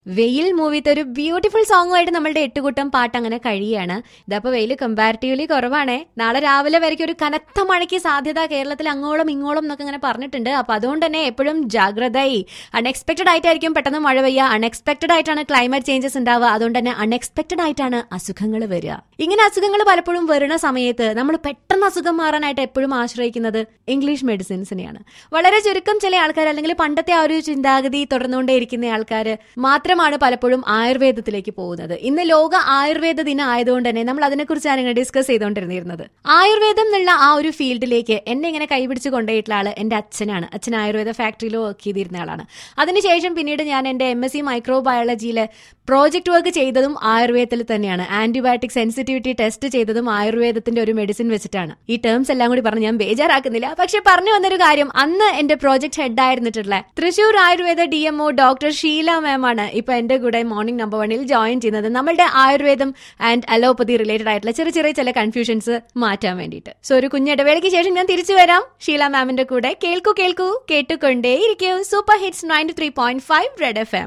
വെയിൽ മൂവിത്തെ ഒരു ബ്യൂട്ടിഫുൾ സോങ്ങുമായിട്ട് നമ്മളുടെ എട്ടുകൂട്ടം പാട്ട് അങ്ങനെ കഴിയാണ് ഇതപ്പോ വെയിൽ കമ്പാരിറ്റീവ്ലി കുറവാണേ നാളെ രാവിലെ വരയ്ക്കും ഒരു കനത്ത മഴയ്ക്ക് സാധ്യത കേരളത്തിൽ അങ്ങോളം ഇങ്ങോളം എന്നൊക്കെ ഇങ്ങനെ പറഞ്ഞിട്ടുണ്ട് അപ്പൊ അതുകൊണ്ട് തന്നെ എപ്പോഴും ജാഗ്രതയായി അൺഎക്സ്പെക്ടഡ് ആയിട്ടായിരിക്കും പെട്ടെന്ന് മഴ പെയ്യുക അൺഎക്സ്പെക്ടഡ് ആയിട്ടാണ് ക്ലൈമറ്റ് ചേഞ്ചസ് ഉണ്ടാവുക അതുകൊണ്ട് തന്നെ അൺഎക്സ്പെക്ടഡ് ആയിട്ടാണ് അസുഖങ്ങൾ വരിക ഇങ്ങനെ അസുഖങ്ങൾ പലപ്പോഴും വരുന്ന സമയത്ത് നമ്മൾ പെട്ടെന്ന് അസുഖം മാറാനായിട്ട് എപ്പോഴും ആശ്രയിക്കുന്നത് ഇംഗ്ലീഷ് മെഡിസിൻസിനെയാണ് വളരെ ചുരുക്കം ചില ആൾക്കാർ അല്ലെങ്കിൽ പണ്ടത്തെ ആ ഒരു ചിന്താഗതി തുടർന്നുകൊണ്ടേയിരിക്കുന്ന ആൾക്കാർ മാത്രമാണ് പലപ്പോഴും ആയുർവേദത്തിലേക്ക് പോകുന്നത് ഇന്ന് ലോക ആയുർവേദ ദിനം ആയതുകൊണ്ട് തന്നെ നമ്മൾ അതിനെക്കുറിച്ചാണ് ഇങ്ങനെ ഡിസ്കസ് ചെയ്തുകൊണ്ടിരുന്നിരുന്നത് ആയുർവേദം എന്നുള്ള ആ ഒരു ഫീൽഡിലേക്ക് എന്നെ ഇങ്ങനെ കൈപിടിച്ച് കൊണ്ടുപോയിട്ടുള്ള ആള് എന്റെ അച്ഛനാണ് അച്ഛൻ ആയുർവേദ ഫാക്ടറിയിൽ വർക്ക് ചെയ്തിരുന്ന ആളാണ് അതിനുശേഷം പിന്നീട് ഞാൻ എന്റെ എം എസ് സി മൈക്രോബയോളജിയിലെ പ്രോജക്ട് വർക്ക് ചെയ്തതും ആയുർവേദത്തിൽ തന്നെയാണ് ആന്റിബയോട്ടിക് സെൻസിറ്റിവിറ്റി ടെസ്റ്റ് ചെയ്തതും ആയുർവേദത്തിന്റെ ഒരു മെഡിസിൻ വെച്ചിട്ടാണ് ഈ ടേംസ് എല്ലാം കൂടി പറഞ്ഞ് ഞാൻ ബേജാറാക്കുന്നില്ല പക്ഷെ പറഞ്ഞു വന്നൊരു കാര്യം അന്ന് എന്റെ പ്രോജക്ട് ഹെഡ് ആയിരുന്നിട്ടുള്ള Thrissur Ayurveda D MO doctor Sheela ma'am ആണ് ഇപ്പൊ എന്റെ കൂടെ മോർണിംഗ് നമ്പർ വണ്ണിൽ ജോയിൻ ചെയ്യുന്നത് നമ്മളുടെ ആയുർവേദം ആൻഡ് അലോപ്പതി റിലേറ്റഡ് ആയിട്ടുള്ള ചെറിയ ചെറിയ ചില കൺഫ്യൂഷൻസ് മാറ്റാൻ വേണ്ടിയിട്ട് സോ ഒരു കുഞ്ഞിടവേളയ്ക്ക് ശേഷം ഞാൻ തിരിച്ചു വരാം ഷീല മാമിന്റെ കൂടെ കേൾക്കൂ കേൾക്കൂ കേട്ടുകൊണ്ടേ ഇരിക്കൂ super hits ninety three point five red F M